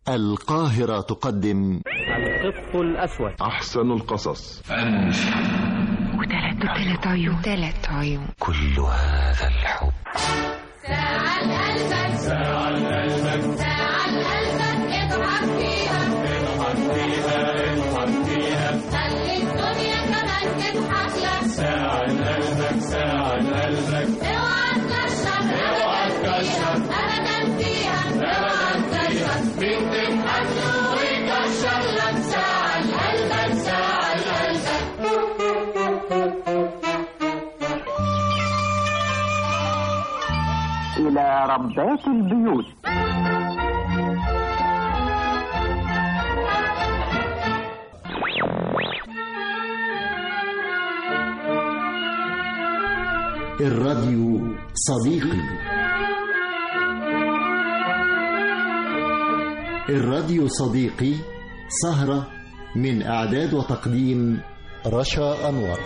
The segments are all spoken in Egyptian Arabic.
القاهرة تقدم القط الأسود أحسن القصص وثلاث وثلاث عيون ثلاث عيون كل هذا الحب ساعة قلبك ساعة قلبك ساعة قلبك اضحك فيها اضحك فيها اضحك فيها خلي الدنيا كمان تضحك لك ساعة قلبك ساعة قلبك اوعى تكشف اوعى تكشف ابدا فيها اوعى تكشف مين تضحك له ويكشف لك ساعة قلبك ساعة قلبك إلى ربات البيوت الراديو صديقي الراديو صديقي سهرة من إعداد وتقديم رشا أنور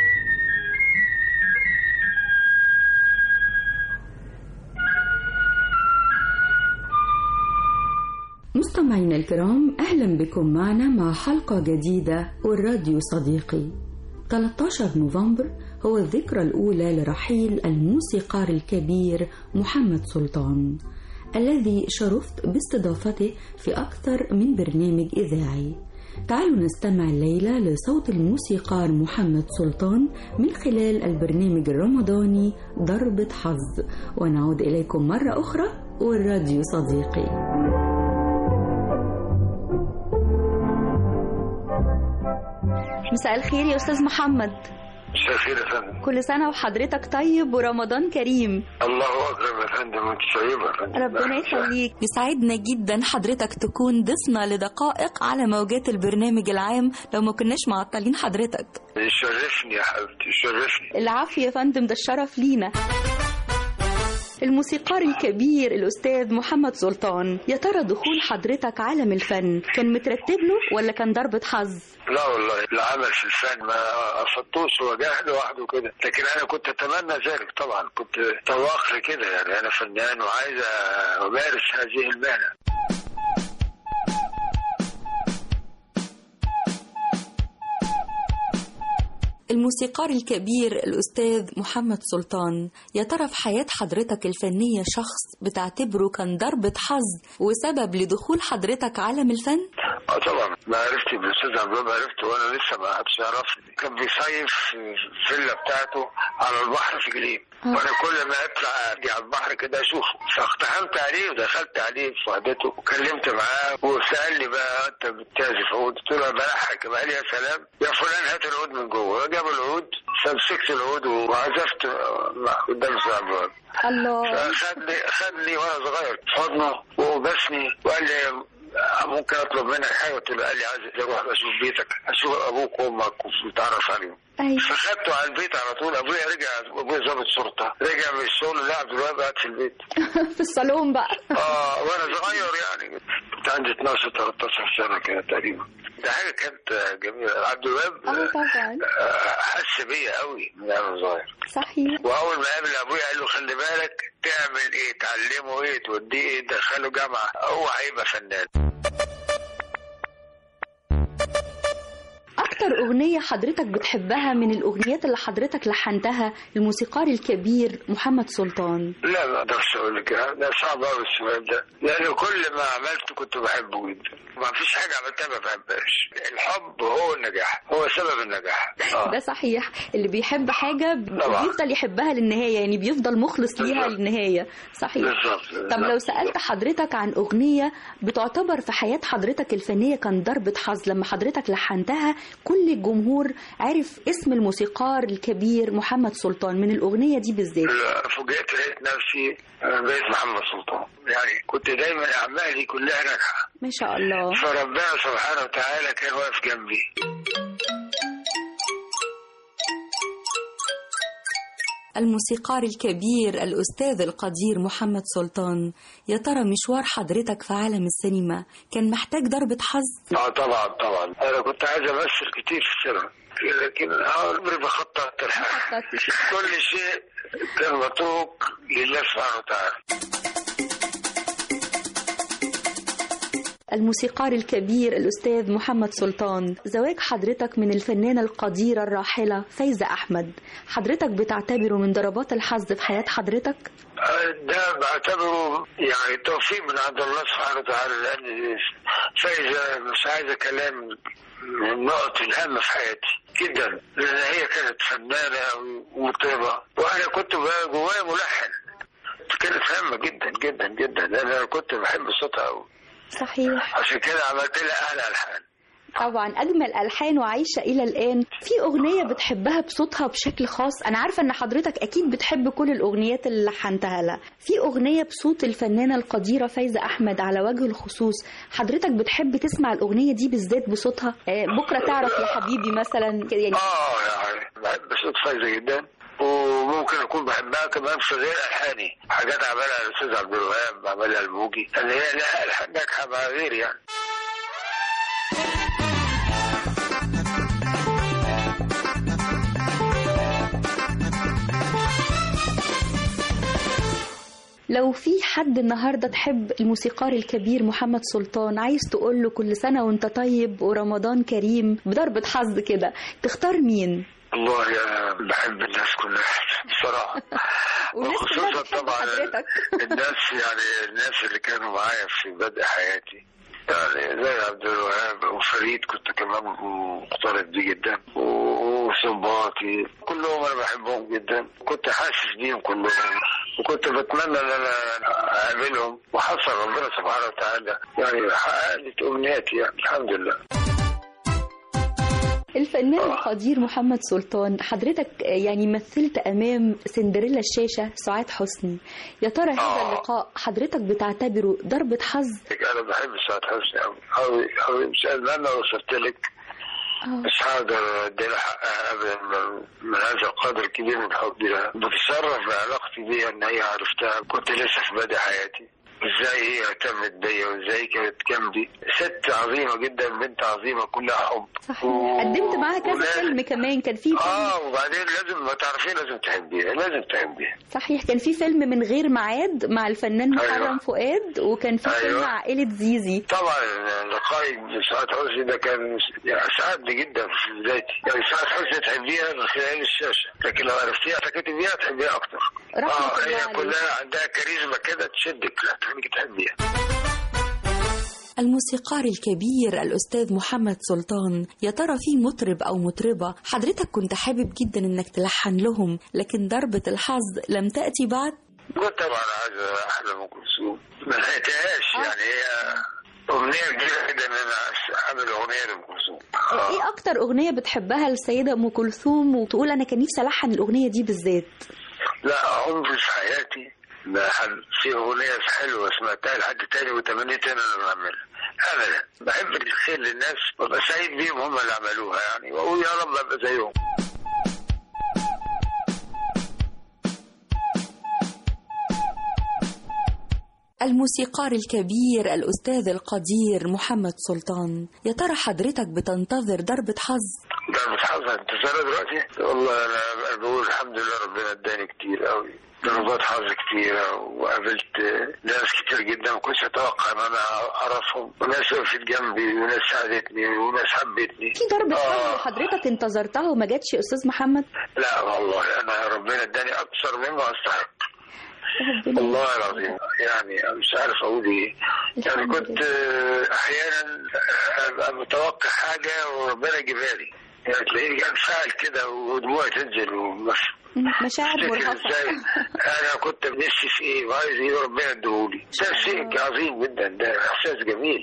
مستمعينا الكرام أهلا بكم معنا مع حلقة جديدة والراديو صديقي 13 نوفمبر هو الذكرى الأولى لرحيل الموسيقار الكبير محمد سلطان الذي شرفت باستضافته في أكثر من برنامج إذاعي تعالوا نستمع الليلة لصوت الموسيقار محمد سلطان من خلال البرنامج الرمضاني ضربة حظ ونعود إليكم مرة أخرى والراديو صديقي مساء الخير يا استاذ محمد مساء الخير يا فندم كل سنه وحضرتك طيب ورمضان كريم الله اكرم يا فندم وانت طيبه يا فندم ربنا يخليك يسعدنا جدا حضرتك تكون ضيفنا لدقائق على موجات البرنامج العام لو ما كناش معطلين حضرتك يشرفني يا حبيبتي يشرفني العافيه يا فندم ده الشرف لينا الموسيقار الكبير الأستاذ محمد سلطان يا ترى دخول حضرتك عالم الفن كان مترتب له ولا كان ضربة حظ؟ لا والله العمل في الفن ما قصدتوش هو جه لوحده كده لكن انا كنت اتمنى ذلك طبعا كنت طواق لكده يعني انا فنان وعايز امارس هذه المهنه الموسيقار الكبير الأستاذ محمد سلطان يا ترى في حياة حضرتك الفنية شخص بتعتبره كان ضربة حظ وسبب لدخول حضرتك عالم الفن؟ اه طبعا ما عرفتي بالاستاذ عبد الوهاب عرفته وانا لسه ما حدش يعرفني كان بيصيف في الفيلا بتاعته على البحر في جليم وانا كل ما اطلع اجي على البحر كده اشوفه فاقتحمت عليه ودخلت عليه في وحدته وكلمت معاه وسالني بقى انت بتعزف عود قلت له بلحق قال لي يا سلام يا فلان هات العود من جوه جاب العود فمسكت العود وعزفت قدام الاستاذ عبد الوهاب الله فخدني خدني وانا صغير في حضنه وبسني وقال لي ممكن اطلب منك حاجه قلت له قال لي عايز اروح اشوف بيتك اشوف ابوك وامك وتتعرف عليهم أيوة. فخدته على البيت على طول ابويا رجع ابويا ظابط شرطه رجع من الشغل لا عبد الوهاب قاعد في البيت في الصالون بقى اه وانا صغير يعني كنت عندي 12 13 سنه كده تقريبا ده حاجه كانت جميله عبد الوهاب اه طبعا آه، حس بيا قوي من انا صغير صحيح واول ما قابل ابويا قال له خلي بالك تعمل ايه تعلمه ايه توديه ايه تدخله جامعه هو هيبقى فنان أكتر أغنية حضرتك بتحبها من الأغنيات اللي حضرتك لحنتها الموسيقار الكبير محمد سلطان لا ما اقدرش اقول لك ده صعب قوي السؤال ده لان كل ما عملته كنت بحبه جدا ما فيش حاجه عملتها ما بحبهاش الحب هو النجاح هو سبب النجاح آه. ده صحيح اللي بيحب حاجة طبعا. بيفضل يحبها للنهاية يعني بيفضل مخلص ليها بالظبط. للنهاية صحيح بالظبط طب لو بالظبط. سألت حضرتك عن أغنية بتعتبر في حياة حضرتك الفنية كان ضربة حظ لما حضرتك لحنتها كل الجمهور عرف اسم الموسيقار الكبير محمد سلطان من الأغنية دي بالذات لا، فوجئت لقيت نفسي أنا بقيت محمد سلطان يعني كنت دايما اعمالي كلها ناجحه ما شاء الله فربنا سبحانه وتعالى كان واقف جنبي الموسيقار الكبير الأستاذ القدير محمد سلطان يا ترى مشوار حضرتك في عالم السينما كان محتاج ضربة حظ اه طبعا طبعا انا كنت عايز امثل كتير في السينما لكن عمري ما خططت الحاجه كل شيء كان متروك لله سبحانه وتعالى الموسيقار الكبير الأستاذ محمد سلطان زواج حضرتك من الفنانة القديرة الراحلة فايزة أحمد حضرتك بتعتبره من ضربات الحظ في حياة حضرتك؟ ده بعتبره يعني توفيق من عند الله سبحانه وتعالى لان فايزه مش عايزه كلام من نقط الهم في حياتي جدا لان هي كانت فنانه ومطربه وانا كنت بقى جوايا ملحن كانت هامه جدا جدا جدا لان انا كنت بحب صوتها قوي صحيح عشان كده عملت لها احلى الحان طبعا أجمل ألحان وعايشة إلى الآن في أغنية بتحبها بصوتها بشكل خاص أنا عارفة أن حضرتك أكيد بتحب كل الأغنيات اللي لحنتها لها في أغنية بصوت الفنانة القديرة فايزة أحمد على وجه الخصوص حضرتك بتحب تسمع الأغنية دي بالذات بصوتها آه، بكرة تعرف يا حبيبي مثلا كده يعني اه يعني بحب صوت فايزه جدا وممكن اكون بحبها كمان في غير الحاني حاجات عملها الاستاذ عبد الوهاب عملها الموجي اللي هي لها الحان ناجحه مع غيري يعني لو في حد النهارده تحب الموسيقار الكبير محمد سلطان عايز تقول له كل سنة وانت طيب ورمضان كريم بضربة حظ كده تختار مين؟ والله انا بحب الناس كلها بصراحه والناس كلها وخصوصا بتحب طبعا حضرتك. الناس يعني الناس اللي كانوا معايا في بدء حياتي يعني زي عبد الوهاب وفريد كنت كمان مقترب بيه جدا وصنباطي كلهم انا بحبهم جدا كنت حاسس بيهم كلهم وكنت بتمنى ان انا اقابلهم وحصل ربنا سبحانه وتعالى يعني حقق لي امنياتي يعني الحمد لله الفنان القدير محمد سلطان حضرتك يعني مثلت امام سندريلا الشاشه سعاد حسني يا ترى هذا آه. اللقاء حضرتك بتعتبره ضربه حظ انا بحب سعاد حسني قوي قوي قوي مش انا وصلت لك مش هقدر ادي لها حقها ابدا من- من هذا القدر الكبير من حبي لها بتشرف بعلاقتي بيها ان هي عرفتها كنت لسه في بدء حياتي ازاي هي اهتمت بيا وازاي كانت جنبي ست عظيمه جدا بنت عظيمه كلها حب صحيح و- قدمت معاها كذا ولازم- فيلم كمان كان في فيلم اه وبعدين لازم ما تعرفيه لازم تحبيها لازم تحبيها صحيح كان في فيلم من غير ميعاد مع الفنان أيوة. محرم فؤاد وكان في فيلم أيوة. عائله زيزي طبعا لقائي بسعاد حسني ده كان يعني اسعدني جدا في بدايتي يعني سعاد حسني تحبيها من خلال الشاشه لكن لو عرفتيها تكتبيها تحبيها اكتر رحمة اه الله هي عليه. كلها عندها كاريزما كده تشدك لا تخليك تحبيها الموسيقار الكبير الأستاذ محمد سلطان يا ترى في مطرب أو مطربة حضرتك كنت حابب جدا إنك تلحن لهم لكن ضربة الحظ لم تأتي بعد كنت طبعا عايز احلى ام كلثوم ما لقيتهاش يعني هي اغنيه كبيره جدا ان انا اعمل اغنيه لام كلثوم آه. ايه اكتر اغنيه بتحبها السيده ام كلثوم وتقول انا كان نفسي الحن الاغنيه دي بالذات لا عمري في حياتي ما حد في اغنيه حلوه سمعتها لحد تاني وتمنيت انا اللي اعملها ابدا بحب الخير للناس وابقى سعيد بيهم هم اللي عملوها يعني واقول يا رب ابقى زيهم الموسيقار الكبير الأستاذ القدير محمد سلطان يا ترى حضرتك بتنتظر ضربة حظ ضربة حظ انتصار دلوقتي والله انا أنا بقول الحمد لله ربنا اداني كتير قوي ضربات حظ كتيرة وقابلت ناس كتير جدا ما كنتش اتوقع ان انا اعرفهم وناس وقفت جنبي وناس ساعدتني وناس حبتني في ضربه آه. حظ حضرتك انتظرتها وما جاتش يا استاذ محمد لا والله انا ربنا اداني اكثر مما استحق ربنا والله العظيم يعني أنا مش عارف اقول ايه يعني الحمد كنت آه، احيانا ابقى متوقع حاجه وربنا يجيبها لي يعني تلاقيني انفعل كده ودموعي تنزل ومش مشاعر افتكر مرهفه ازاي انا كنت نفسي في ايه وعايز ايه وربنا اديهولي ده شيء عظيم جدا ده احساس جميل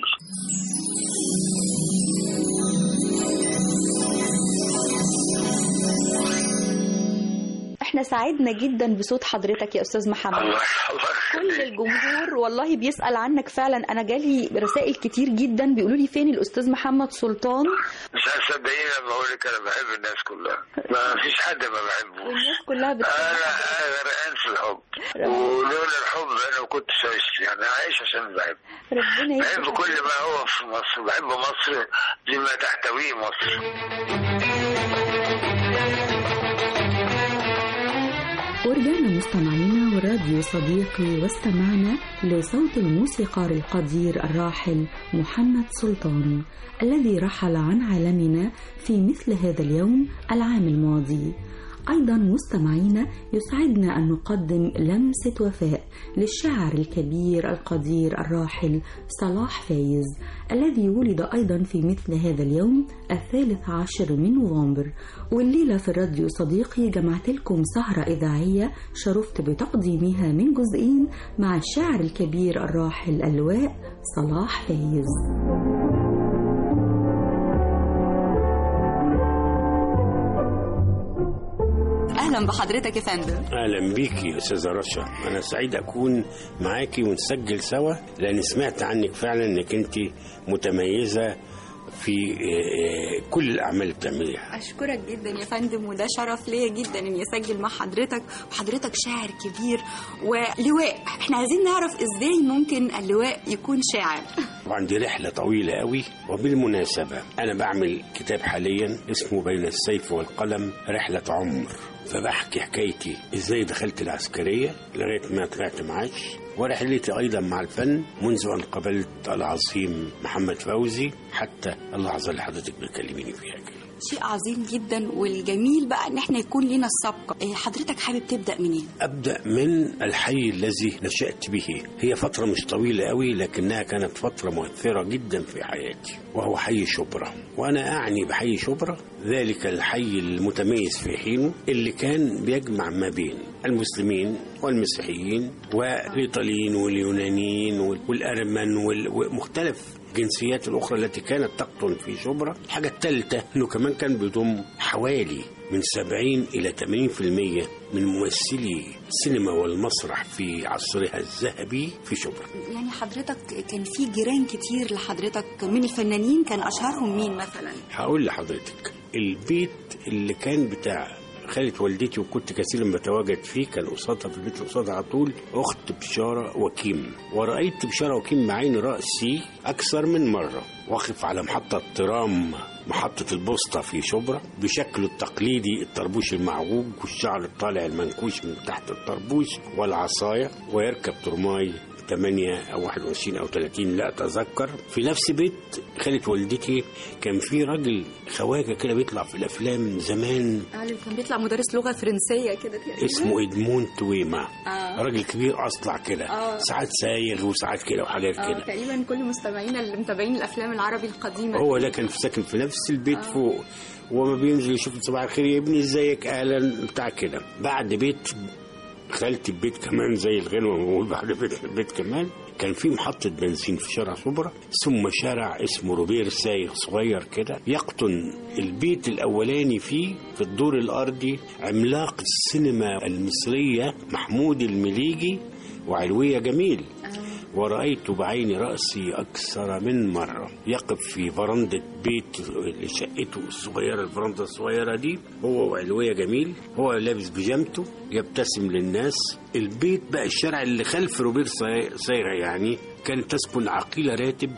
احنا سعدنا جدا بصوت حضرتك يا استاذ محمد الله الله كل يخليك. الجمهور والله بيسأل عنك فعلا انا جالي رسائل كتير جدا بيقولوا لي فين الاستاذ محمد سلطان مش هتصدقيني لما اقول لك انا بحب الناس كلها ما فيش حد ما بحبوش والناس كلها بتحب انا انا غرقان في الحب ولولا الحب انا ما كنتش عشت يعني عايش عشان بحب ربنا بحب يسعدك. كل ما هو في مصر بحب مصر لما تحتويه مصر ورجعنا مستمعينا إنه راديو صديقي واستمعنا لصوت الموسيقار القدير الراحل محمد سلطان الذي رحل عن عالمنا في مثل هذا اليوم العام الماضي أيضا مستمعينا يسعدنا أن نقدم لمسة وفاء للشاعر الكبير القدير الراحل صلاح فايز الذي ولد أيضا في مثل هذا اليوم الثالث عشر من نوفمبر والليلة في الراديو صديقي جمعت لكم سهرة إذاعية شرفت بتقديمها من جزئين مع الشاعر الكبير الراحل اللواء صلاح فايز اهلا بحضرتك يا فندم اهلا بيكي يا استاذه رشا انا سعيد اكون معاكي ونسجل سوا لان سمعت عنك فعلا انك انت متميزه في آه، آه، كل الاعمال اللي بتعمليها اشكرك جدا يا فندم وده شرف ليا جدا اني اسجل مع حضرتك وحضرتك شاعر كبير ولواء احنا عايزين نعرف ازاي ممكن اللواء يكون شاعر طبعا دي رحله طويله قوي وبالمناسبه انا بعمل كتاب حاليا اسمه بين السيف والقلم رحله عمر فبحكي حكايتي ازاي دخلت العسكريه لغايه ما طلعت معاش ورحلتي ايضا مع الفن منذ ان قابلت العظيم محمد فوزي حتى اللحظه اللي حضرتك بتكلميني فيها كده شيء عظيم جدا والجميل بقى ان احنا يكون لنا السبق إيه، حضرتك حابب تبدا منين أبدأ من الحي الذي نشأت به هي فترة مش طويلة قوي لكنها كانت فترة مؤثرة جدا في حياتي وهو حي شبرا وأنا أعني بحي شبرا ذلك الحي المتميز في حينه اللي كان بيجمع ما بين المسلمين والمسيحيين والإيطاليين واليونانيين والأرمن وال- ومختلف الجنسيات الأخرى التي كانت تقطن في شبرا الحاجة الثالثة أنه كمان كان بيضم حوالي من 70 إلى 80% من ممثلي السينما والمسرح في عصرها الذهبي في شبرا يعني حضرتك كان في جيران كتير لحضرتك من الفنانين كان اشهرهم مين مثلا هقول لحضرتك البيت اللي كان بتاع خالة والدتي وكنت كثيرا بتواجد فيه كان قصادها في البيت اللي قصادها على طول أخت بشارة وكيم ورأيت بشارة وكيم بعين رأسي أكثر من مرة واقف على محطة ترام محطة البوسطة في شبرا بشكله التقليدي الطربوش المعوج والشعر الطالع المنكوش من تحت الطربوش والعصاية ويركب ترماي 8 او 21 او 30 لا اتذكر في نفس بيت خالة والدتي كان في راجل خواجه كده بيطلع في الافلام زمان كان بيطلع مدرس لغه فرنسيه كده تقريبا اسمه ادمون تويما آه. راجل كبير اصلع كده آه. ساعات سايغ وساعات كده وحاجات اه كده تقريبا كل مستمعينا اللي متابعين الافلام العربي القديمه هو ده كان ساكن في نفس البيت فوق وما بينزل يشوف صباح الخير يا ابني ازيك اهلا بتاع كده بعد بيت خالتي البيت كمان زي الغنوه ما بقول بعد بيت البيت كمان كان في محطة بنزين في شارع شبرا ثم شارع اسمه روبير سايغ صغير كده يقطن البيت الأولاني فيه في الدور الأرضي عملاق السينما المصرية محمود المليجي وعلوية جميل ورأيت بعين رأسي أكثر من مرة يقف في فرندة بيت شقته الصغيرة الفرندة الصغيرة دي هو وعلوية جميل هو لابس بيجامته يبتسم للناس البيت بقى الشارع اللي خلف روبير صاي- صايغة يعني كانت تسكن عقيلة راتب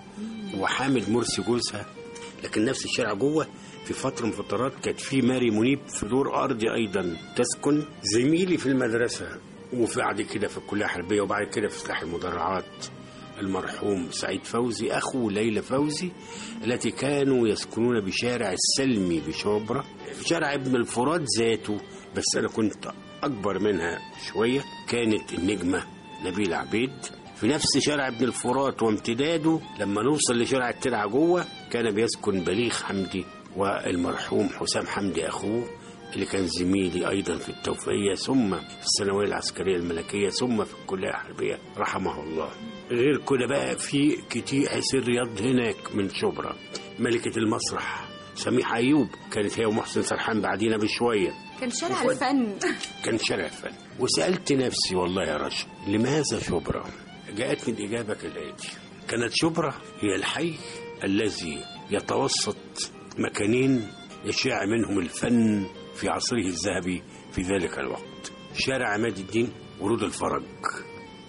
وحامد مرسي جوزها لكن نفس الشارع جوه في فترة من فترات كانت في ماري منيب في دور أرضي أيضا تسكن زميلي في المدرسة وفي بعد كده في الكلية الحربية وبعد كده في سلاح المدرعات المرحوم سعيد فوزي أخو ليلى فوزي التي كانوا يسكنون بشارع السلمي بشبرا في شارع ابن الفرات ذاته بس أنا كنت أكبر منها شوية كانت النجمة نبيل عبيد في نفس شارع ابن الفرات وامتداده لما نوصل لشارع الترعة جوه كان بيسكن بليغ حمدي والمرحوم حسام حمدي أخوه اللي كان زميلي أيضا في التوفيقية ثم في الثانوية العسكرية الملكية ثم في الكلية الحربية رحمه الله غير كده بقى في كتير حسين رياض هناك من شبرا ملكة المسرح سميحة أيوب كانت هي ومحسن سرحان بعدينا بشوية كان شارع الفن كان شارع فن وسألت نفسي والله يا رشا لماذا شبرا جاءتني الإجابة كالآتي كانت شبرا هي الحي الذي يتوسط مكانين يشاع منهم الفن في عصره الذهبي في ذلك الوقت شارع عماد الدين ورود الفرج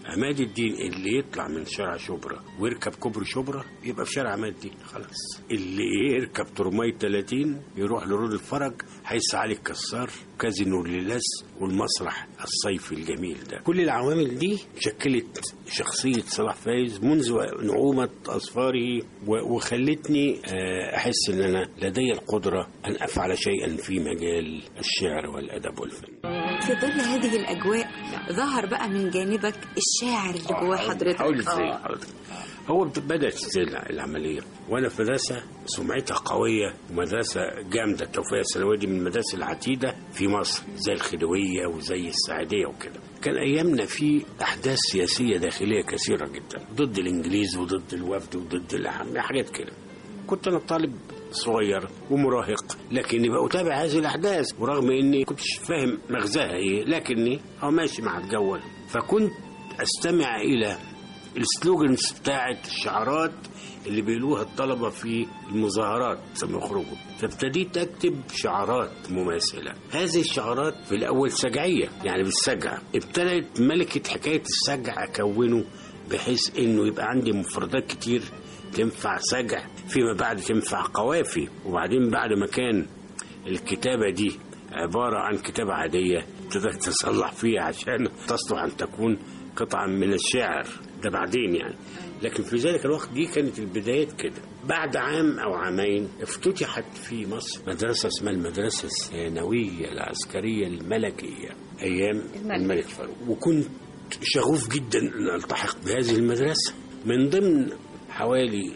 عماد الدين اللي يطلع من شارع شبرا ويركب كوبري شبرا يبقى في شارع عماد الدين خلاص اللي يركب ترماي 30 يروح لرود الفرج حيث علي الكسار كازينو الليلاس والمسرح الصيفي الجميل ده كل العوامل دي شكلت شخصية صلاح فايز منذ نعومة أظفاره و- وخلتني آه، أحس أن أنا لدي القدرة أن أفعل شيئا في مجال الشعر والأدب والفن في ظل هذه الأجواء ظهر بقى من جانبك الشاعر اللي جواه حضرتك هقول ازاي آه. حضرتك هو بدات ازاي العمليه وانا في مدرسه سمعتها قويه ومدرسه جامده التوفيق الثانويه دي من المدارس العتيده في مصر زي الخديويه وزي السعديه وكده كان ايامنا في احداث سياسيه داخليه كثيره جدا ضد الانجليز وضد الوفد وضد الأح- حاجات كده كنت انا طالب صغير ومراهق لكني بقى اتابع هذه الاحداث ورغم اني كنتش فاهم مغزاها ايه لكني اه ماشي مع الجو فكنت استمع الى السلوجنز بتاعت الشعارات اللي بيقولوها الطلبة في المظاهرات لما يخرجوا فابتديت أكتب شعارات مماثلة هذه الشعارات في الأول سجعية يعني بالسجع ابتدت ملكة حكاية السجع أكونه بحيث إنه يبقى عندي مفردات كتير تنفع سجع فيما بعد تنفع قوافي وبعدين بعد ما كان الكتابة دي عبارة عن كتابة عادية ابتدأت تصلح فيها عشان تصلح أن تكون قطعا من الشعر ده بعدين يعني لكن في ذلك الوقت دي كانت البدايات كده بعد عام أو عامين افتتحت في مصر مدرسة اسمها المدرسة الثانوية العسكرية الملكية أيام الملك. الملك فاروق وكنت شغوف جدا أن ألتحق بهذه المدرسة من ضمن حوالي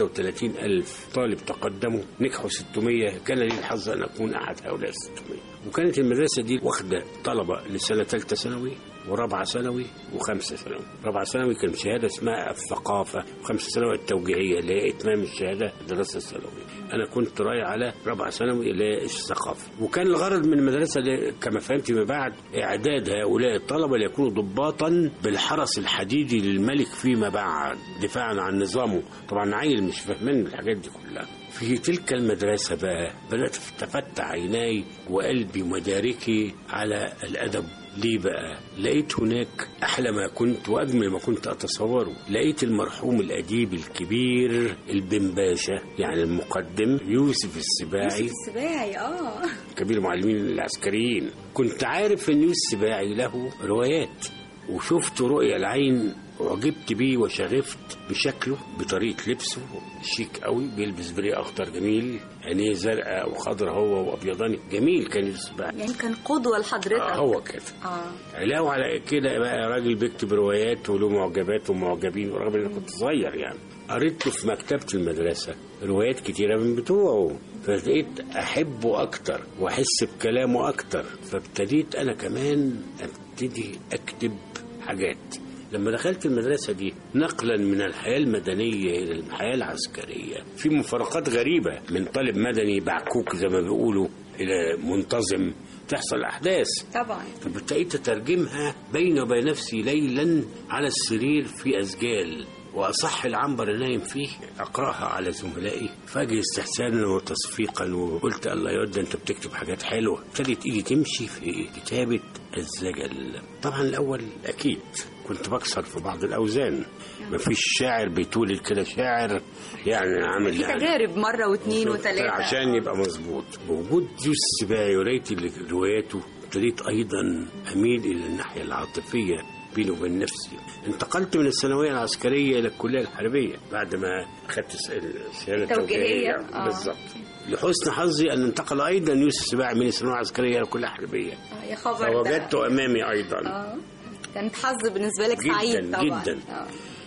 36 ألف طالب تقدموا نجحوا 600 كان لي الحظ أن أكون أحد هؤلاء 600 وكانت المدرسة دي واخدة طلبة لسنة ثالثة ثانوي ورابعة ثانوي وخمسة ثانوي رابعة ثانوي كان شهادة اسمها الثقافة وخمسة ثانوي التوجيهية اللي هي إتمام الشهادة الدراسة الثانوية أنا كنت رايح على رابعة ثانوي اللي هي الثقافة وكان الغرض من المدرسة دي كما فهمت فيما بعد إعداد هؤلاء الطلبة ليكونوا ضباطا بالحرس الحديدي للملك فيما بعد دفاعا عن نظامه طبعا عيل مش فاهمين الحاجات دي كلها في تلك المدرسة بقى بدأت تفتح عيناي وقلبي ومداركي على الأدب ليه بقى؟ لقيت هناك أحلى ما كنت وأجمل ما كنت أتصوره لقيت المرحوم الأديب الكبير البنباشا يعني المقدم يوسف السباعي السباعي اه كبير المعلمين العسكريين كنت عارف ان يوسف السباعي له روايات وشفت رؤيا العين وعجبت بيه وشغفت بشكله بطريقة لبسه شيك قوي بيلبس بري أخضر جميل عينيه زرقاء وخضرا هو وأبيضاني جميل كان يوسف السباعي يعني كان قدوة لحضرتك آه هو كده اه علاوة على كده بقى راجل بيكتب روايات وله معجبات ومعجبين ورغم ان انا كنت صغير يعني قريت له في مكتبة المدرسة روايات كتيرة من بتوعه فبقيت أحبه أكتر وأحس بكلامه أكتر فابتديت أنا كمان أبتدي أكتب حاجات لما دخلت المدرسة دي نقلا من الحياة المدنية إلى الحياة العسكرية في مفارقات غريبة من طالب مدني بعكوك زي ما بيقولوا إلى منتظم تحصل أحداث طبعا فابتديت أترجمها بيني وبين نفسي ليلا على السرير في أسجال وأصح العنبر نايم فيه أقرأها على زملائي فأجي استحسانا وتصفيقا وقلت الله يود أنت بتكتب حاجات حلوة ابتدت إيدي تمشي في كتابة الزجل طبعا الأول أكيد كنت بكسر في بعض الأوزان مفيش شاعر بيتولد كده شاعر يعني عامل في تجارب مرة واثنين وثلاثة عشان يبقى مظبوط بوجود يوسف السباعي وقرايتي لرواياته ابتديت ايضا اميل الى الناحيه العاطفيه بيني وبين نفسي انتقلت من الثانويه العسكريه الى الكليه الحربيه بعد ما اخذت الس- الشهاده توجيهية. التوجيهيه آه. بالظبط لحسن حظي ان انتقل ايضا يوسف السباعي من الثانويه العسكريه الى الكليه الحربيه آه، يا خبر ده. فوجدته امامي ايضا اه كانت حظ بالنسبة لك جداً، سعيد طبعا جداً. آه.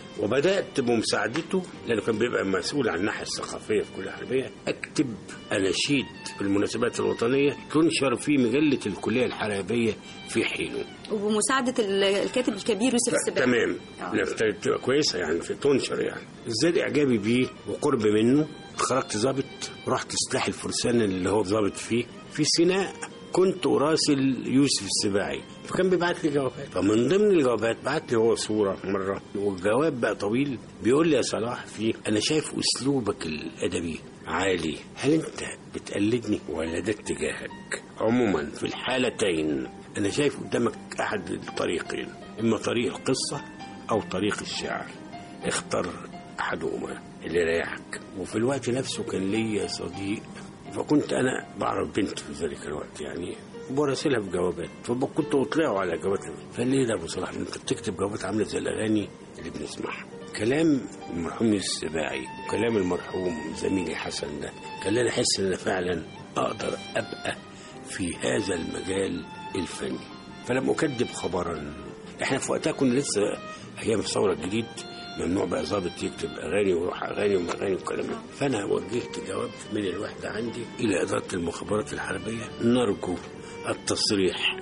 وبدات بمساعدته لانه كان بيبقى مسؤول عن الناحيه الثقافيه في كل حربيه اكتب اناشيد في المناسبات الوطنيه تنشر في مجله الكليه الحربيه في حينه وبمساعدة ال- الكاتب الكبير يوسف السباعي تمام آه. نفترض تبقى كويسه يعني في تنشر يعني ازداد اعجابي بيه وقرب منه خرجت ضابط رحت سلاح الفرسان اللي هو ضابط فيه في سيناء كنت اراسل يوسف السباعي فكان بيبعت لي جوابات فمن ضمن الجوابات بعت لي هو صوره مره والجواب بقى طويل بيقول لي يا صلاح فيه انا شايف اسلوبك الادبي عالي هل انت بتقلدني ولا ده اتجاهك عموما في الحالتين انا شايف قدامك احد الطريقين اما طريق القصه او طريق الشعر اختر احدهما اللي يريحك وفي الوقت نفسه كان ليا صديق فكنت انا بعرف بنت في ذلك الوقت يعني براسلها بجوابات فكنت اطلعه على جواباتها فقال لي إيه ده ابو صلاح انت بتكتب جوابات عامله زي الاغاني اللي بنسمعها كلام المرحوم السباعي وكلام المرحوم زميلي حسن ده خلاني احس ان انا فعلا اقدر ابقى في هذا المجال الفني فلم اكذب خبرا احنا في وقتها كنا لسه ايام الثوره الجديد ممنوع بقى ظابط يكتب اغاني ويروح اغاني واغاني والكلام ده فانا وجهت جواب من الوحده عندي الى اداره المخابرات الحربيه نرجو التصريح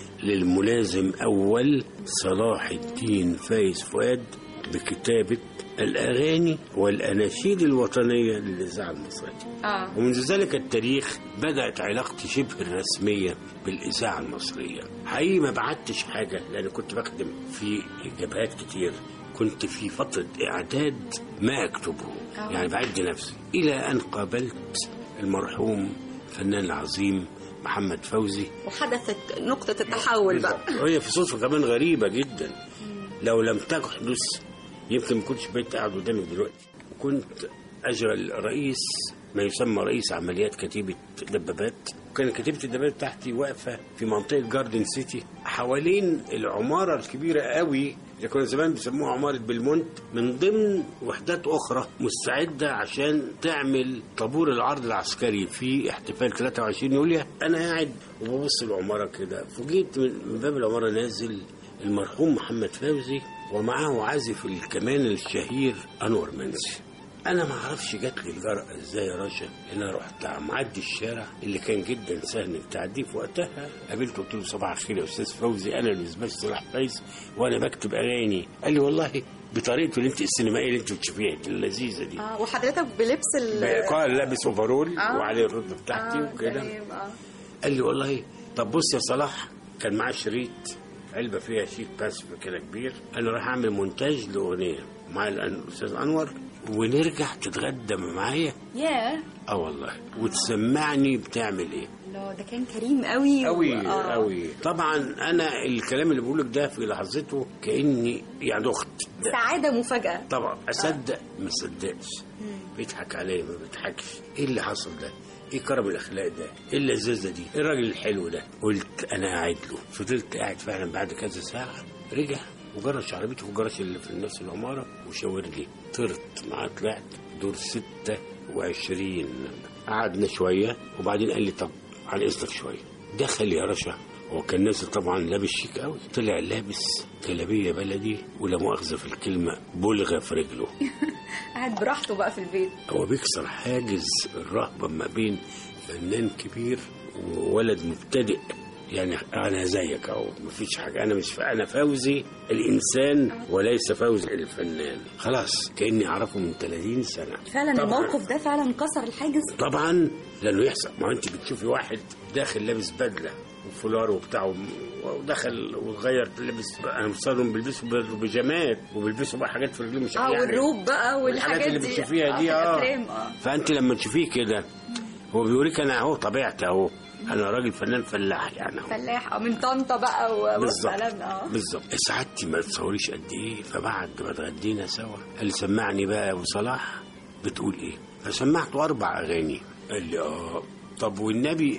للملازم اول صلاح الدين فايز فؤاد بكتابه الاغاني والاناشيد الوطنيه للاذاعه المصريه اه ومنذ ذلك التاريخ بدأت علاقتي شبه الرسمية بالإذاعة المصرية حقيقي ما بعتش حاجة لأن كنت بخدم في جبهات كتير كنت في فترة إعداد ما أكتبه يعني بعد نفسي إلى أن قابلت المرحوم الفنان العظيم محمد فوزي وحدثت نقطة التحول بقى وهي في صدفة كمان غريبة جدا لو لم تحدث يمكن ما كنتش بقيت قاعد قدامك دلوقتي وكنت أجرى رئيس ما يسمى رئيس عمليات كتيبة دبابات وكان كتيبة الدبابات بتاعتي واقفة في منطقة جاردن سيتي حوالين العمارة الكبيرة قوي اللي كنا زمان بيسموها عمارة بلمونت من ضمن وحدات أخرى مستعدة عشان تعمل طابور العرض العسكري في احتفال 23 يوليو أنا قاعد وببص العمارة كده فوجئت من من باب العمارة نازل المرحوم محمد فوزي ومعه عازف الكمان الشهير أنور منسي انا ما اعرفش جات لي الجرأة ازاي يا رشا ان انا رحت معدي الشارع اللي كان جدا سهل انك تعديه في وقتها قابلته قلت له صباح الخير يا استاذ فوزي انا المسباش صلاح فايز وانا بكتب اغاني قال لي والله بطريقته اللي انت السينمائيه اللي انت بتشوفيها دي اللذيذه دي اه وحضرتك بلبس ال قال لابس اوفرول آه. وعليه الرد بتاعتي آه، وكده تمام، آه. قال لي والله طب بص يا صلاح كان معاه شريط علبه فيها شيك باسف كده كبير انا راح اعمل مونتاج لاغنيه مع الأن- الاستاذ انور ونرجع تتغدى معايا ياه اه والله وتسمعني بتعمل ايه لا ده كان كريم قوي قوي آه. قوي طبعا انا الكلام اللي بقولك ده في لحظته كاني يعني اخت سعادة مفاجأة طبعا اصدق ما اصدقش بيضحك عليا ما بيضحكش ايه اللي حصل ده ايه كرم الاخلاق ده ايه اللذاذه دي ايه الراجل الحلو ده قلت انا قاعد له فضلت قاعد فعلا بعد كذا ساعه رجع وجرش عربيته في الجرش اللي في نفس العماره وشاور لي طرت معاه طلعت دور 26 قعدنا شويه وبعدين قال لي طب على اذنك شويه دخل يا رشا هو كان نازل طبعا لابس شيك قوي طلع لابس جلابيه بلدي ولا مؤاخذه في الكلمه بلغه في رجله قاعد براحته بقى في البيت هو بيكسر حاجز الرهبة ما بين فنان كبير وولد مبتدئ يعني انا زيك اهو مفيش حاجه انا مش انا فوزي الانسان وليس فوزي الفنان خلاص كاني اعرفه من 30 سنه فعلا طبعاً. الموقف ده فعلا كسر الحاجز طبعا لانه يحصل ما انت بتشوفي واحد داخل لابس بدله وفولار وبتاع ودخل وغير لابس انا مستخدم بيلبسوا بيجامات وبيلبسوا بقى حاجات في رجلهم مش اه يعني والروب بقى والحاجات والحاجات اللي دي بتشوفيها آه، دي في اه الأفلام، اه فانت لما تشوفيه كده هو بيوريك انا اهو طبيعتي اهو انا راجل فنان فلاح يعني اهو فلاح اه من طنطا بقى و- بالظبط والكلام ده اه بالظبط سعادتي ما تصوريش قد ايه فبعد ما اتغدينا سوا قال لي سمعني بقى يا ابو صلاح بتقول ايه فسمعته اربع اغاني قال لي اه طب والنبي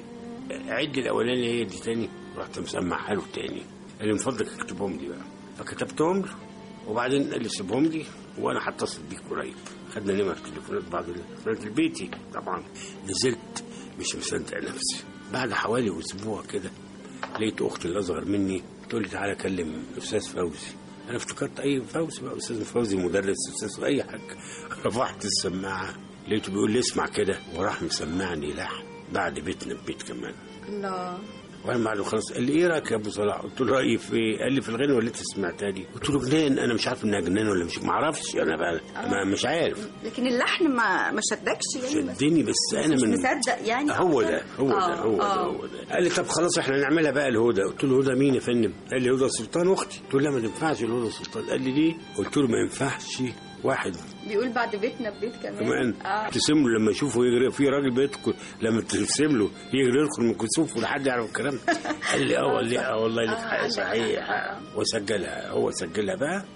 عد الاولاني هي دي تاني رحت مسمعها له تاني قال لي من فضلك اكتبهم لي بقى فكتبتهم له وبعدين قال لي سيبهم لي وانا هتصل بيك قريب خدنا نمر تليفونات بعض التليفونات البيتي طبعا نزلت مش مصدق نفسي بعد حوالي اسبوع كده لقيت اختي اللي اصغر مني تقول لي تعالى كلم استاذ فوزي انا افتكرت اي فوزي بقى استاذ فوزي مدرس استاذ اي حاجه رفعت السماعه لقيته بيقول لي اسمع كده وراح مسمعني لحن بعد بيتنا ببيت كمان الله وانا بعد ما خلاص قال لي ايه رايك يا ابو صلاح؟ قلت له رايي في ايه؟ قال لي في الغنى ولا انت سمعتها دي؟ قلت له جنان انا مش عارف انها جنان ولا مش ما اعرفش انا بقى ما مش عارف لكن اللحن ما ما شدكش يعني بس شدني بس انا مش من مصدق يعني هو أكتر؟ ده هو آه، ده هو ده آه. هو ده قال لي طب خلاص احنا نعملها بقى الهدى قلت له هدى مين يا فندم قال لي هدى سلطان اختي قلت له لا ما تنفعش الهدى سلطان قال لي ليه قلت له ما ينفعش واحد بيقول بعد بيتنا ببيت كمان كمان اه ابتسم له لما يشوفه يجري في راجل بيدخل لما تبتسم له يجري يدخل من كسوف ولا حد يعرف الكلام ده. قال لي اه قال لي اه والله لك حق صحيح وسجلها هو سجلها بقى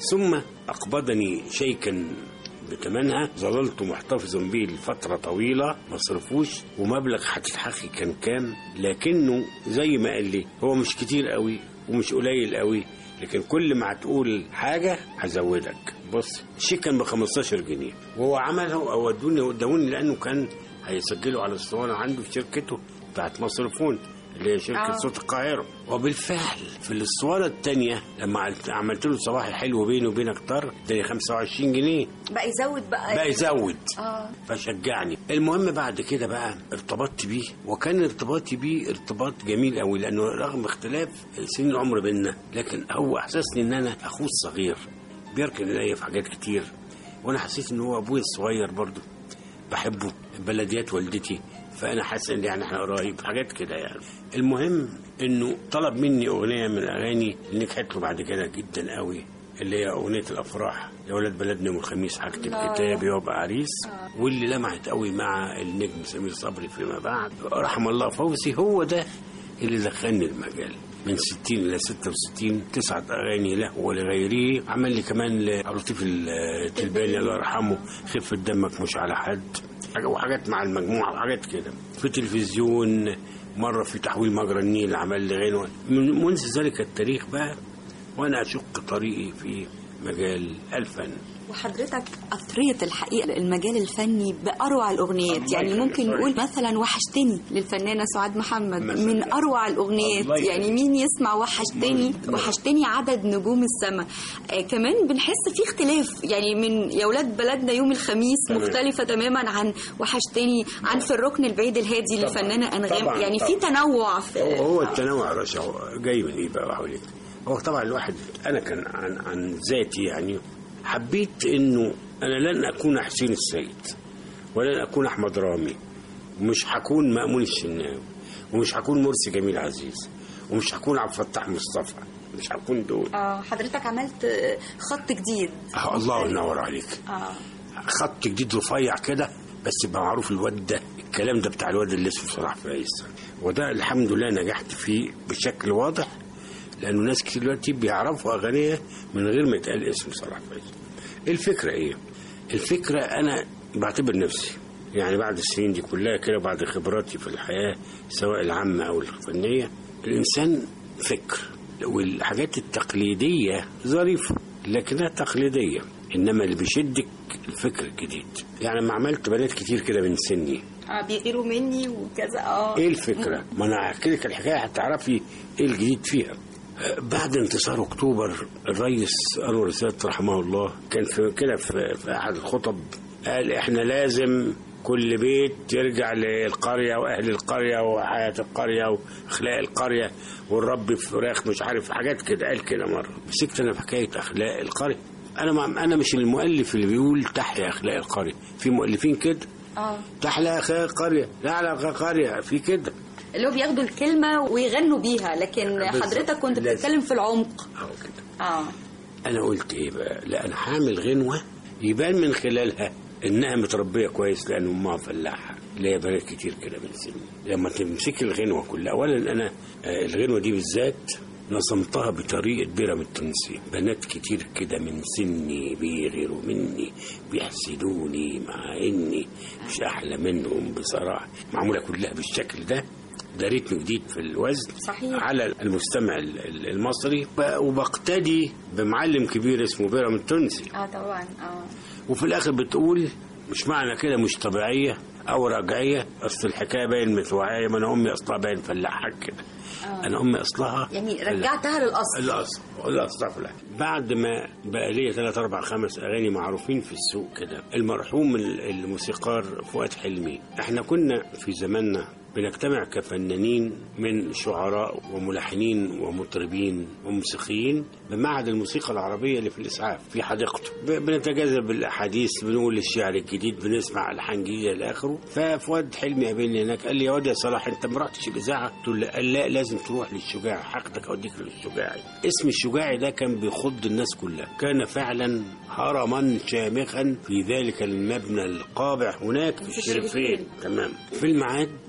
ثم أقبضني شيكا بثمنها ظللت محتفظا به لفترة طويلة ما صرفوش ومبلغ هتتحقق كان كام لكنه زي ما قال لي هو مش كتير قوي ومش قليل قوي لكن كل ما هتقول حاجة هزودك بص الشيك كان ب 15 جنيه وهو عمله او ودوني ودوني لانه كان هيسجله على الاسطوانه عنده في شركته بتاعت مصرفون اللي هي شركه آه. صوت القاهره وبالفعل في الاسطوانه الثانيه لما عملت- عملت له صباحي حلو بيني وبينك طر اداني 25 جنيه بقى يزود بقى بقى يزود اه فشجعني المهم بعد كده بقى ارتبطت بيه وكان ارتباطي بيه ارتباط جميل قوي لانه رغم اختلاف سنين العمر بيننا لكن هو احسسني ان انا اخوه الصغير بيركن الي في حاجات كتير وانا حسيت ان هو ابويا الصغير برضه بحبه بلديات والدتي فانا حاسس ان يعني احنا قريب حاجات كده يعني المهم انه طلب مني اغنيه من الاغاني اللي نجحت له بعد كده جدا قوي اللي هي اغنيه الافراح يا ولاد بلدنا يوم الخميس هكتب الله. كتابي وابقى عريس واللي لمعت قوي مع النجم سمير صبري فيما بعد رحم الله فوزي هو ده اللي دخلني المجال من 60 إلى 66 تسعة أغاني له ولغيره عمل لي كمان لعبد اللطيف التلباني الله يرحمه خفة دمك مش على حد حاجة- وحاجات مع المجموعة وحاجات كده في تلفزيون مرة في تحويل مجرى النيل عمل لي غنوة من منذ ذلك التاريخ بقى وأنا أشق طريقي في مجال الفن وحضرتك أثريت الحقيقة المجال الفني بأروع الأغنيات الله يعني يخليك. ممكن نقول مثلا وحشتني للفنانة سعاد محمد مثلاً. من أروع الأغنيات الله يخليك. يعني مين يسمع وحشتني الله. وحشتني عدد نجوم السماء آه كمان بنحس في اختلاف يعني من يا ولاد بلدنا يوم الخميس تمام. مختلفة تماما عن وحشتني عن في الركن البعيد الهادي طبعاً. للفنانة أنغام طبعاً. يعني في طبعاً. تنوع في هو هو التنوع يا رشا هو جاي من ايه بقى حواليك هو طبعا الواحد انا كان عن عن ذاتي يعني حبيت انه انا لن اكون حسين السيد ولن اكون احمد رامي ومش هكون مأمون الشناوي ومش هكون مرسي جميل عزيز ومش هكون عبد الفتاح مصطفى مش هكون دول آه حضرتك عملت آه، خط جديد آه، الله ينور عليك آه خط جديد رفيع كده بس يبقى معروف الواد ده الكلام ده بتاع الواد اللي اسمه صلاح فايز وده الحمد لله نجحت فيه بشكل واضح لانه ناس كتير دلوقتي بيعرفوا اغانيه من غير ما يتقال اسم صلاح فايز الفكره ايه الفكره انا بعتبر نفسي يعني بعد السنين دي كلها كده بعد خبراتي في الحياه سواء العامه او الفنيه الانسان فكر والحاجات التقليديه ظريفه لكنها تقليديه انما اللي بيشدك الفكر الجديد يعني لما عملت بنات كتير كده من سني اه بيغيروا مني وكذا اه ايه الفكره ما انا هحكي لك الحكايه هتعرفي ايه الجديد فيها آه، بعد انتصار اكتوبر الرئيس انور السادات رحمه الله كان في كده في, في احد الخطب قال احنا لازم كل بيت يرجع للقريه واهل القريه وحياه القريه واخلاق القريه والرب في فراخ مش عارف حاجات كده قال كده مره مسكت انا في حكايه اخلاق القريه انا ما انا مش المؤلف اللي بيقول تحيا اخلاق القريه في مؤلفين كده اه تحلى اخلاق القريه لا على اخلاق القريه في كده اللي هو بياخدوا الكلمة ويغنوا بيها لكن بالظبط. حضرتك كنت لازم. بتتكلم في العمق أهو كده اه انا قلت ايه بقى لا انا هعمل غنوه يبان من خلالها انها متربيه كويس لان امها فلاحه اللي هي بنات كتير كده من سني لما تمسك الغنوه كلها اولا انا آه، الغنوه دي بالذات نظمتها بطريقة بيرم التونسي بنات كتير كده من سني بيغيروا مني بيحسدوني مع اني مش احلى منهم بصراحة معمولة كلها بالشكل ده ده ريتم جديد في الوزن صحيح. على المستمع ال- ال- المصري ب- وبقتدي بمعلم كبير اسمه بيرم التونسي اه طبعا اه وفي الاخر بتقول مش معنى كده مش طبيعيه او رجعيه اصل الحكايه باين متوعيه ما انا امي اصلها باين فلاحه كده انا امي اصلها يعني رجعتها للأصل الاصل الاصل فلاح بعد ما بقى ليا ثلاث اربع خمس اغاني معروفين في السوق كده المرحوم ال- الموسيقار فؤاد حلمي احنا كنا في زماننا بنجتمع كفنانين من شعراء وملحنين ومطربين وموسيقيين بمعهد الموسيقى العربية اللي في الإسعاف في حديقته ب- بنتجاذب الأحاديث بنقول الشعر الجديد بنسمع ألحان جديدة إلى آخره ففؤاد حلمي قابلني هناك قال لي يا واد يا صلاح أنت ما رحتش الإذاعة قلت له لا. قال لا لازم تروح للشجاع هاخدك أوديك للشجاعي اسم الشجاعي ده كان بيخض الناس كلها كان فعلا هرما شامخا في ذلك المبنى القابح هناك في الشريفين تمام في الميعاد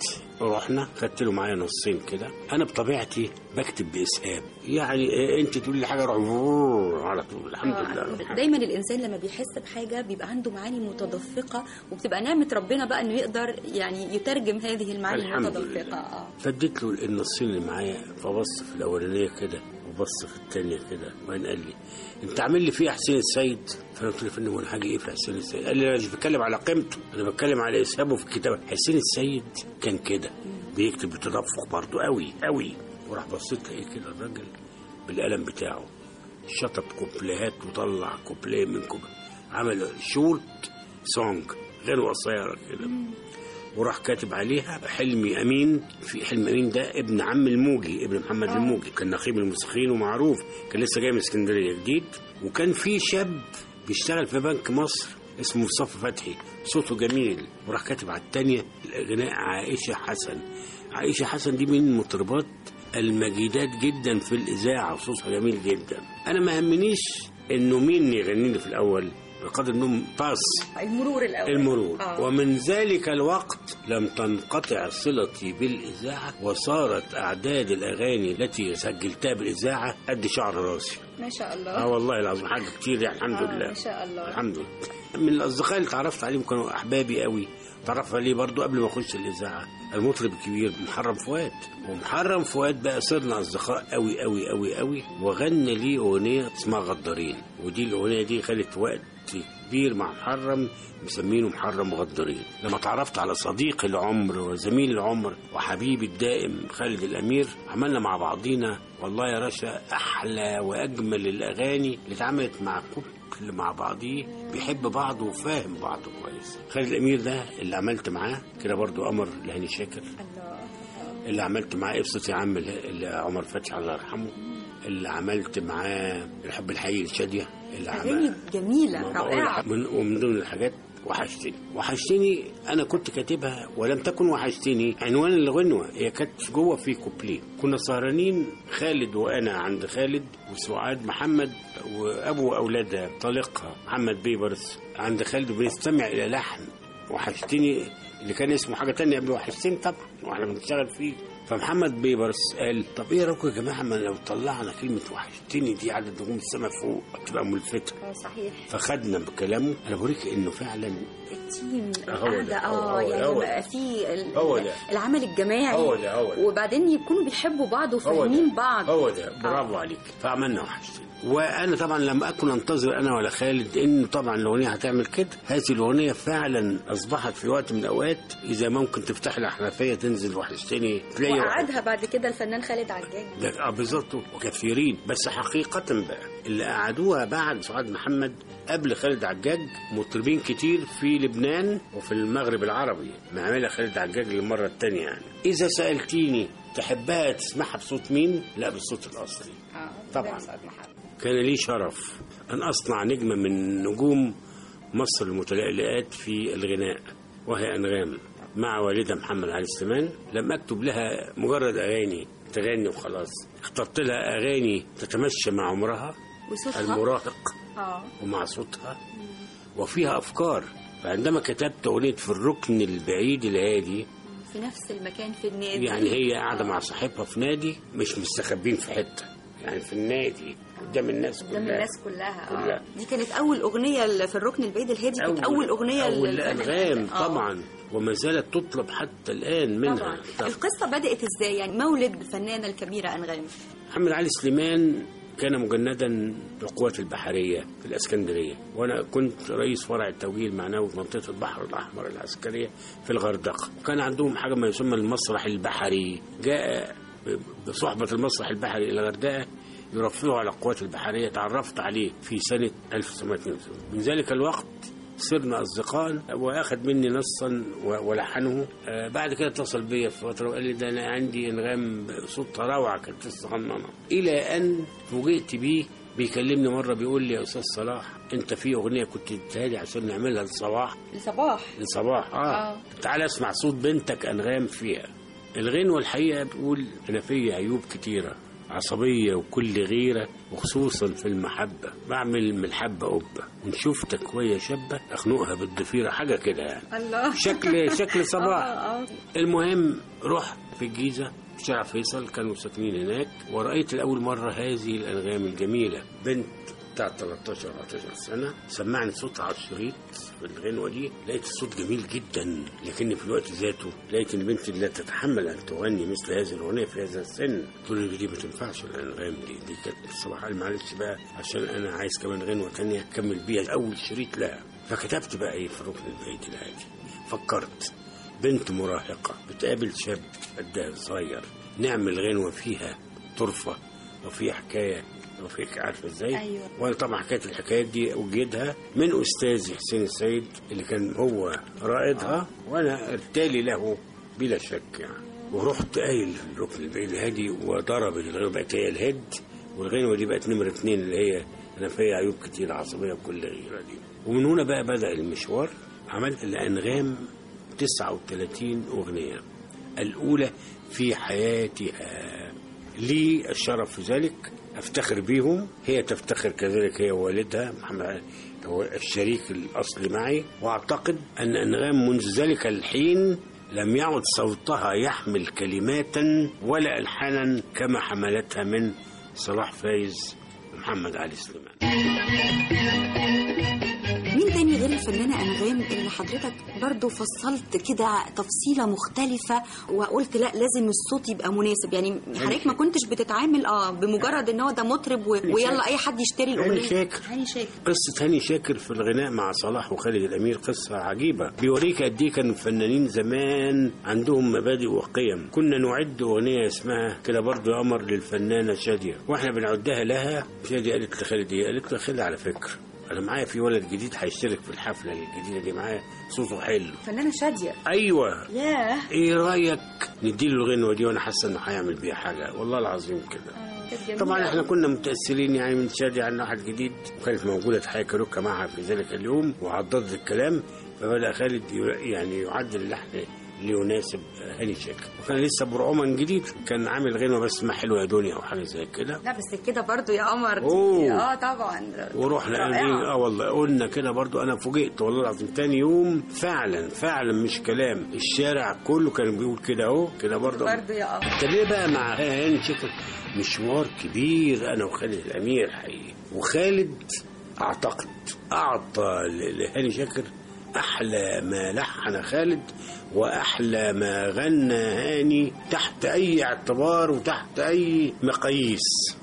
رحنا خدت له معايا نصين كده انا بطبيعتي بكتب باسهاب يعني إيه، انت تقول لي حاجه اروح فور على طول الحمد لله دايما الانسان لما بيحس بحاجه بيبقى عنده معاني متدفقه وبتبقى نعمه ربنا بقى انه يقدر يعني يترجم هذه المعاني الحمد المتدفقه لله. اه فاديت له النصين اللي معايا فبص في الاولانيه كده وبص في الثانيه كده وبعدين قال لي انت عامل لي فيه حسين السيد فانا قلت له يا فندم وانا حاجه ايه في حسين السيد قال لي انا مش بتكلم على قيمته انا بتكلم على اسهابه في الكتابه حسين السيد كان كده بيكتب بتدفق برضه قوي قوي وراح بصيت لقيت كده الراجل بالقلم بتاعه شطب كوبليهات وطلع كوبليه من كوبليه عمل شورت سونج غير قصيره كده وراح كاتب عليها حلمي امين في حلمي امين ده ابن عم الموجي ابن محمد آه. الموجي كان نقيب الموسيقيين ومعروف كان لسه جاي من اسكندريه جديد وكان في شاب بيشتغل في بنك مصر اسمه مصطفى فتحي صوته جميل وراح كاتب على الثانيه غناء عائشه حسن عائشه حسن دي من المطربات المجيدات جدا في الاذاعه وصوتها جميل جدا انا ما همنيش انه مين يغني لي في الاول بقدر انهم باس المرور الاول المرور آه. ومن ذلك الوقت لم تنقطع صلتي بالإذاعة وصارت أعداد الأغاني التي سجلتها بالإذاعة قد شعر راسي ما شاء الله اه والله العظيم حاجة كتير يعني الحمد آه، لله ما شاء الله الحمد لله من الأصدقاء اللي تعرفت عليهم كانوا أحبابي قوي تعرفت عليه برضو قبل ما أخش الإذاعة المطرب الكبير محرم فؤاد ومحرم فؤاد بقى صرنا أصدقاء قوي قوي قوي قوي وغنى لي أغنية اسمها غدارين ودي الأغنية دي خدت وقت كبير مع محرم مسمينه محرم غدارين لما تعرفت على صديقي العمر وزميل العمر وحبيبي الدائم خالد الأمير عملنا مع بعضينا والله يا رشا أحلى وأجمل الأغاني اللي اتعملت مع كل مع بعضيه بيحب بعض وفاهم بعضه كويس خالد الأمير ده اللي عملت معاه كده برضو قمر لهاني شاكر اللي عملت معاه ابسط يا عم اللي عمر فتحي الله يرحمه اللي عملت معاه الحب الحقيقي لشادية اللي اغاني جميله ما بقول رائعه لك من ومن ضمن الحاجات وحشتني وحشتني انا كنت كاتبها ولم تكن وحشتني عنوان الغنوه هي كانت جوه في كوبليه كنا سهرانين خالد وانا عند خالد وسعاد محمد وابو اولادها طليقها محمد بيبرس عند خالد وبنستمع الى لحن وحشتني اللي كان اسمه حاجه تانية قبل وحشتني طبعا واحنا بنشتغل فيه فمحمد بيبرس قال طب ايه رايكم يا جماعه ما لو طلعنا كلمه وحشتني دي عدد نجوم السماء فوق تبقى ملفته اه صحيح فخدنا بكلامه انا بوريك انه فعلا التيم هو القعده ده، هو- اه هو- يعني هو بقى في ال- هو ده. العمل الجماعي هو ده، هو ده. وبعدين يكونوا بيحبوا بعض هو وفاهمين ده بعض هو ده برافو عليك فعملنا وحشتني وانا طبعا لم اكن انتظر انا ولا خالد ان طبعا الاغنيه هتعمل كده هذه الاغنيه فعلا اصبحت في وقت من الاوقات اذا ممكن تفتح لها حنفيه تنزل وحشتني تلاقي واحد وقعدها بعد كده الفنان خالد عجاج ده اه بالظبط وكثيرين بس حقيقة بقى اللي قعدوها بعد سعاد محمد قبل خالد عجاج مطربين كتير في لبنان وفي المغرب العربي معاملها خالد عجاج للمرة التانية يعني إذا سألتيني تحبها تسمعها بصوت مين؟ لا بالصوت الأصلي اه طبعاً. سعد محمد كان لي شرف أن أصنع نجمة من نجوم مصر المتلألئات في الغناء وهي أنغام مع والدها محمد علي سليمان لم أكتب لها مجرد أغاني تغني وخلاص اخترت لها أغاني تتمشى مع عمرها وصوتها المراهق اه ومع صوتها وفيها أفكار فعندما كتبت أغنية في الركن البعيد الهادي في نفس المكان في النادي يعني هي قاعدة مع صاحبها في نادي مش مستخبين في حتة يعني في النادي قدام الناس كلها قدام الناس كلها كلها. اه دي كانت اول اغنيه ال- في الركن البعيد الهادي كانت اول اغنيه أول للفنان أنغام خالد. آه. طبعا وما زالت تطلب حتى الآن منها طبعا طبعا. القصه بدات ازاي يعني مولد الفنانه الكبيره انغام محمد علي سليمان كان مجندا للقوات البحرية في الإسكندرية وأنا كنت رئيس فرع التوجيه المعنوي في منطقة البحر الأحمر العسكرية في الغردقة وكان عندهم حاجة ما يسمى المسرح البحري جاء ب- بصحبة المسرح البحري إلى الغردقة يرفعه على القوات البحرية تعرفت عليه في سنة 1982 من ذلك الوقت صرنا أصدقاء وأخذ مني نصا و- ولحنه آه، بعد كده اتصل بيا في فترة وقال لي ده أنا عندي أنغام صوتها روعة كانت لسه غنانة إلى أن فوجئت بيه بيكلمني مرة بيقول لي يا أستاذ صلاح أنت في أغنية كنت اديتها لي عشان نعملها لصباح الصباح لصباح آه. آه. تعال اسمع صوت بنتك أنغام فيها الغنوة الحقيقة بتقول أنا فيا عيوب كتيرة عصبية وكل غيرة وخصوصا في المحبة بعمل من الحبة قبة ونشوف تكوية شابة أخنقها بالضفيرة حاجة كده يعني الله شكل شكل صباح آه، آه. المهم رحت في الجيزة في شارع فيصل كانوا ساكنين هناك ورأيت لأول مرة هذه الأنغام الجميلة بنت بتاع 13 14 سنة سمعني صوتها على الشريط في الغنوة دي لقيت الصوت جميل جدا لكن في الوقت ذاته لقيت البنت لا تتحمل أن تغني مثل هذه الأغنية في هذا السن قلت له دي ما تنفعش الأنغام دي دي كانت الصباح قال معلش بقى عشان أنا عايز كمان غنوة تانية أكمل بيها أول شريط لها فكتبت بقى إيه في الركن البيت العادي فكرت بنت مراهقة بتقابل شاب قدها صغير نعمل غنوة فيها طرفة وفيها حكاية وفيها عارفة ازاي؟ أيوة. وانا طبعا حكاية الحكايات دي اوجدها من استاذي حسين السيد اللي كان هو رائدها وانا ارتالي له بلا شك يعني ورحت قايل الركن البعيد الهادي وضربت الغنوة بقت هي الهيد والغنوة دي بقت نمرة اتنين اللي هي انا فيها عيوب كتير عصبية وكل غيرة دي ومن هنا بقى بدأ المشوار عملت الأنغام 39 أغنية الأولى في حياتها لي الشرف في ذلك أفتخر بيهم هي تفتخر كذلك هي والدها محمد هو الشريك الأصلي معي وأعتقد أن أنغام منذ ذلك الحين لم يعد صوتها يحمل كلماتا ولا ألحانا كما حملتها من صلاح فايز ومحمد علي سليمان مين تاني غير الفنانة أنغام اللي حضرتك برضو فصلت كده تفصيلة مختلفة وقلت لا لازم الصوت يبقى مناسب يعني حضرتك ما كنتش بتتعامل اه بمجرد ان هو ده مطرب و... ويلا اي حد يشتري الأغنية هاني شاكر. هاني شاكر قصة هاني شاكر في الغناء مع صلاح وخالد الأمير قصة عجيبة بيوريك قد إيه كانوا الفنانين زمان عندهم مبادئ وقيم كنا نعد أغنية اسمها كده برضو يا قمر للفنانة شادية وإحنا بنعدها لها شادية قالت لخالد إيه قالت له خالد على فكرة أنا معايا في ولد جديد هيشترك في الحفلة الجديدة دي معايا صوته حلو فنانة شادية أيوة ياه إيه رأيك نديله الغنوة دي وأنا حاسة إنه هيعمل بيها حاجة والله العظيم كده كانت جميلة طبعا احنا أوي. كنا متاثرين يعني من شادي عن واحد جديد وكانت موجوده حياه كاروكا معها في ذلك اليوم وعضدت الكلام فبدا خالد ي- يعني يعدل اللحن ليناسب هاني شاكر وكان لسه برعوما جديد كان عامل غنوه بس اسمها حلوه يا دنيا او حاجه زي كده لا بس كده برضو يا قمر دي- أوه. اه طبعا ورحنا رائعة. قايلين اه والله قلنا كده برضو انا فوجئت والله العظيم تاني يوم فعلا فعلا مش كلام الشارع كله كان بيقول كده اهو كده برضو برضو يا قمر ابتدينا بقى مع هاني شاكر مشوار كبير انا وخالد الامير حقيقي وخالد اعتقد اعطى ل- لهاني شاكر احلى ما لحن خالد واحلى ما غنى هاني تحت اي اعتبار وتحت اي مقاييس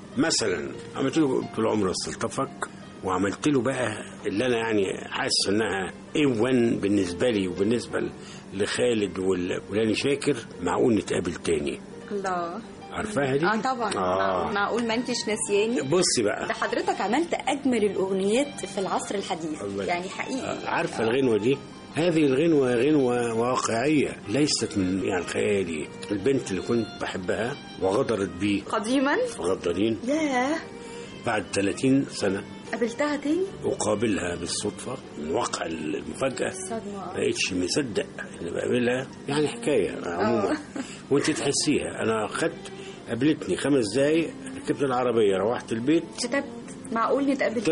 مثلا عملت له طول عمري استلطفك وعملت له بقى اللي انا يعني حاسس انها اي 1 بالنسبه لي وبالنسبه ل- لخالد وال- ولاني شاكر معقول نتقابل تاني الله عارفاها دي؟ اه طبعا آه. معقول ما انتش ناسياني بصي بقى ده حضرتك عملت اجمل الاغنيات في العصر الحديث الله يعني حقيقي عارفه الغنوه دي هذه الغنوة غنوة واقعية ليست من يعني خيالي البنت اللي كنت بحبها وغدرت بي قديما غدارين ياه بعد 30 سنة قابلتها تاني أقابلها بالصدفة من واقع المفاجأة صدمة ما بقتش مصدق إني بقابلها يعني حكاية عموما وأنت تحسيها أنا أخدت قابلتني خمس دقايق ركبت العربية روحت البيت كتبت معقول نتقابل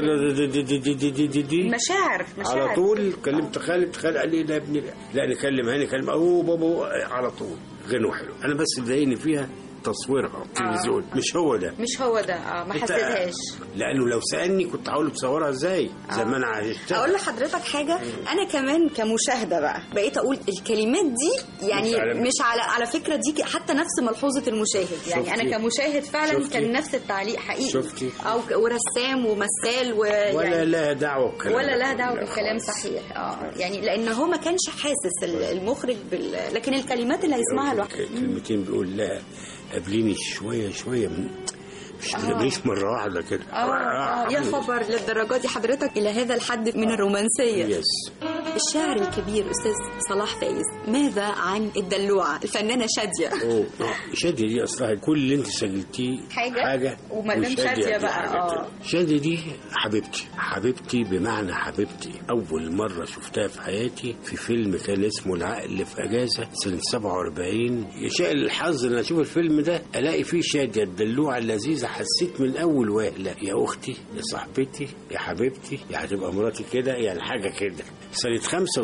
تاني مشاعر مشاعر على طول كلمت خالد خالد قال لي لا يا ابني لا, لا نكلم هاني كلم اوه بابا على طول غنوه حلو انا بس اللي ضايقني فيها تصويرها التلفزيون مش هو ده مش هو ده اه ما أنت- حسيتهاش لانه لو سالني كنت هقول له تصورها ازاي زي ما انا عشتها اقول لحضرتك حاجه انا كمان كمشاهده بقى بقيت اقول الكلمات دي يعني مش على- مش على على فكره دي حتى نفس ملحوظه المشاهد يعني شفتي؟ انا كمشاهد فعلا شفتي؟ كان نفس التعليق حقيقي شفتي؟ او ك- ورسام ومثال ولا ويعني لها دعوه بالكلام ولا ده لها كله. دعوه لا بالكلام خالص. صحيح اه يعني لان هو ما كانش حاسس ال- المخرج بال... لكن الكلمات اللي هيسمعها لوحده كلمتين بيقول لها قابليني شويه شويه من مش آه. تقابليش مره واحده كده اه اه يا خبر للدرجه دي حضرتك الى هذا الحد من الرومانسيه يس الشاعر الكبير أستاذ صلاح فايز ماذا عن الدلوعة الفنانة شادية اوه آه، شادية دي اصلها كل اللي انت سجلتيه حاجة، حاجة ومدام وشادية شادية دي بقى، حاجة آه. تانية. شادية دي حبيبتي حبيبتي بمعنى حبيبتي اول مرة شفتها في حياتي في فيلم كان اسمه العقل في اجازة سنة 47 يشاء الحظ ان اشوف الفيلم ده الاقي فيه شادية الدلوعة اللذيذة حسيت من اول وهلة يا اختي يا صاحبتي يا حبيبتي يا هتبقى مراتي كده يعني حاجة كده سنة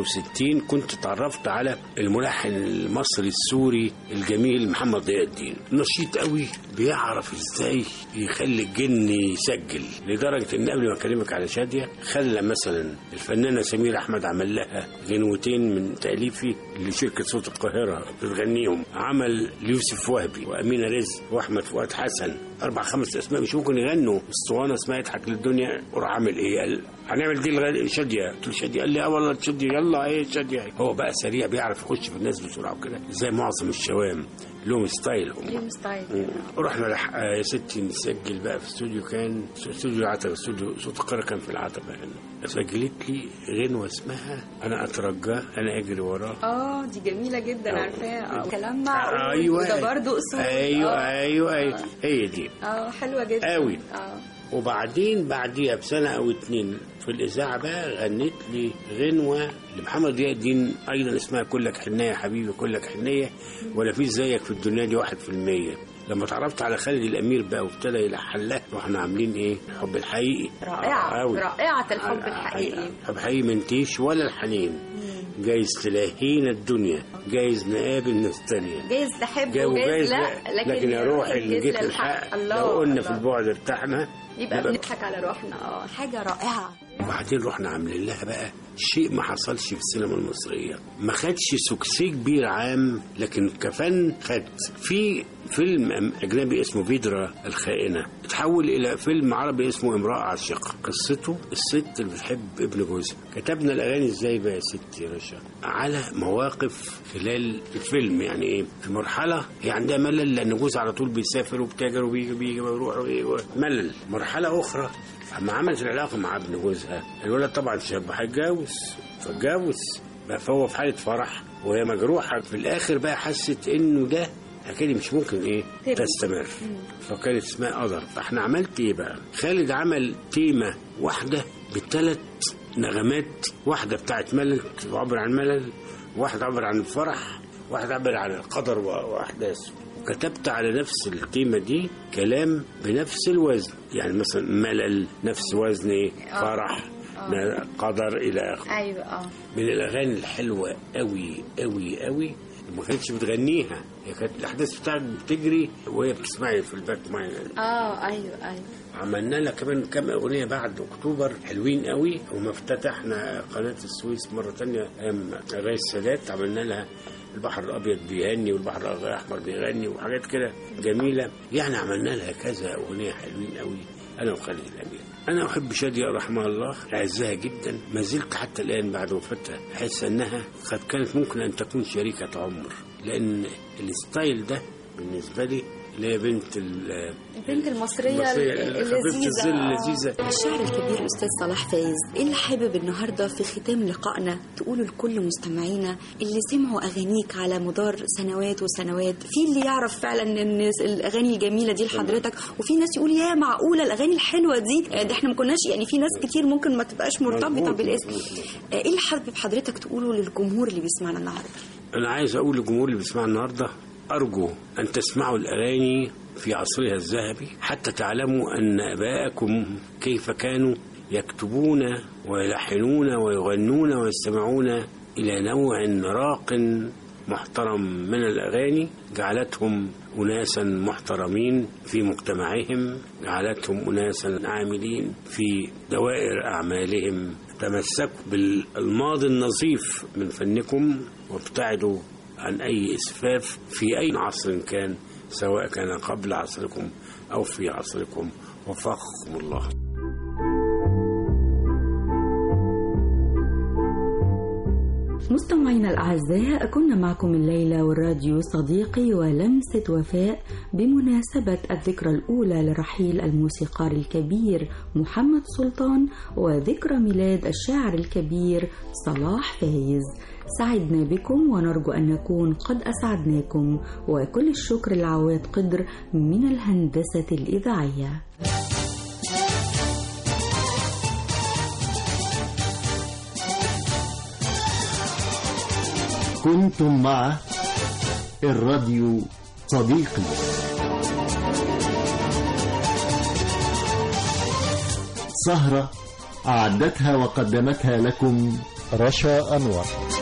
65 كنت اتعرفت على الملحن المصري السوري الجميل محمد ضياء الدين نشيط قوي بيعرف ازاي يخلي الجن يسجل لدرجة ان قبل ما اكلمك على شادية خلى مثلا الفنانة سمير احمد عمل لها غنوتين من تأليفي لشركة صوت القاهرة بتغنيهم عمل ليوسف وهبي وأمينة رزق وأحمد فؤاد حسن أربع خمس أسماء مش ممكن يغنوا اسطوانة اسمها يضحك للدنيا وراح عامل إيه قال هنعمل دي الغ- شادية قلت له شادية قال لي اه والله شادية يلا ايه شادية هو بقى سريع بيعرف يخش في الناس بسرعة وكده زي معظم الشوام لهم ستايل هم اليوم ستايل رحنا لح... آه يا ستي نسجل بقى في استوديو كان استوديو العتبة استوديو صوت القاهرة كان في العتبة يعني سجلت لي غنوة اسمها أنا أترجاه أنا أجري وراه اه دي جميلة جدا آه. عارفاها كلام معقول أيوة وده برضه أصول أيوة اه أيوة أيوة هي دي اه حلوة جدا أوي. اه وبعدين بعديها بسنة أو اتنين في الإذاعة بقى غنيت لي غنوة لمحمد ضياء الدين أيضا اسمها كلك حنية يا حبيبي كلك حنية ولا في زيك في الدنيا دي واحد في المية لما اتعرفت على خالد الأمير بقى وابتدى يلحن لها واحنا عاملين إيه الحب الحقيقي رائعة أوي. رائعة الحب الحقيقي حب حقيقي منتيش ولا الحنين جايز تلاهينا الدنيا جايز نقابل ناس تانية جايز تحب جاي وجايز وجايز لا لكن, لكن يا روحي اللي الجيز جيت للحق. الحق الله لو قلنا في الله. البعد ارتحنا يبقى نبقى بنضحك على روحنا اه حاجة رائعة وبعدين رحنا عاملين لها بقى شيء ما حصلش في السينما المصرية ما خدش سكسي كبير عام لكن كفن خد في فيلم أم- أجنبي اسمه فيدرا الخائنة اتحول إلى فيلم عربي اسمه امرأة عاشقة قصته الست اللي بتحب ابن جوزها كتبنا الأغاني ازاي بقى يا ستي يا رشا على مواقف خلال الفيلم يعني ايه في مرحلة هي عندها ملل لأن جوزها على طول بيسافر وبتاجر وبيجي بيجي ويروح ويجي ملل مرحلة أخرى اما عملت العلاقه مع ابن جوزها الولد طبعا شاب هيتجوز فاتجوز بقى فهو في حاله فرح وهي مجروحه في الاخر بقى حست انه ده اكيد مش ممكن ايه تستمر فكانت اسمها قدر فاحنا عملت ايه بقى خالد عمل تيمه واحده بثلاث نغمات واحده بتاعت ملل تعبر عن ملل واحده تعبر عن الفرح واحده تعبر عن القدر و- واحداثه كتبت على نفس التيمة دي كلام بنفس الوزن يعني مثلا ملل نفس وزن إيه؟ فرح نا- قدر إلى آخره ايوه اه من الأغاني الحلوة أوي أوي أوي ما كانتش بتغنيها هي كانت الأحداث بتاعت بتجري وهي بتسمعي في الباك ماين اه ايوه ايوه عملنا لها كمان كام أغنية بعد أكتوبر حلوين قوي وما افتتحنا قناة السويس مرة تانية أيام رئيس السادات عملنا لها البحر الأبيض بيغني والبحر الأحمر بيغني وحاجات كده جميلة يعني عملنا لها كذا أغنية حلوين قوي أنا وخالد الأمير أنا أحب شادية رحمها الله أعزها جدا ما زلت حتى الآن بعد وفاتها أحس أنها قد كانت ممكن أن تكون شريكة عمر لأن الستايل ده بالنسبة لي اللي هي بنت ال- البنت المصرية المصرية اللذيذة خفيفة الظل آه. اللذيذة الشاعر الكبير أستاذ صلاح فايز إيه اللي حابب النهاردة في ختام لقائنا تقوله لكل مستمعينا اللي سمعوا أغانيك على مدار سنوات وسنوات في اللي يعرف فعلا إن الأغاني الجميلة دي لحضرتك وفي ناس يقول يا معقولة الأغاني الحلوة دي آه، ده احنا ما كناش يعني في ناس كتير ممكن ما تبقاش مرتبطة مظبوط، بالاسم مظبوط، مظبوط. آه، إيه اللي حابب حضرتك تقوله للجمهور اللي بيسمعنا النهاردة أنا عايز أقول للجمهور اللي بيسمع النهاردة أرجو أن تسمعوا الأغاني في عصرها الذهبي حتى تعلموا أن آباءكم كيف كانوا يكتبون ويلحنون ويغنون ويستمعون إلى نوع راق محترم من الأغاني جعلتهم أناسا محترمين في مجتمعهم جعلتهم أناسا عاملين في دوائر أعمالهم تمسكوا بالماضي النظيف من فنكم وابتعدوا عن أي إسفاف في أي عصر كان سواء كان قبل عصركم أو في عصركم وفقكم الله مستمعينا الأعزاء كنا معكم الليلة والراديو صديقي ولمسة وفاء بمناسبة الذكرى الأولى لرحيل الموسيقار الكبير محمد سلطان وذكرى ميلاد الشاعر الكبير صلاح فايز سعدنا بكم ونرجو أن نكون قد أسعدناكم وكل الشكر لعواد قدر من الهندسة الإذاعية كنتم مع الراديو صديقي سهرة أعدتها وقدمتها لكم رشا أنور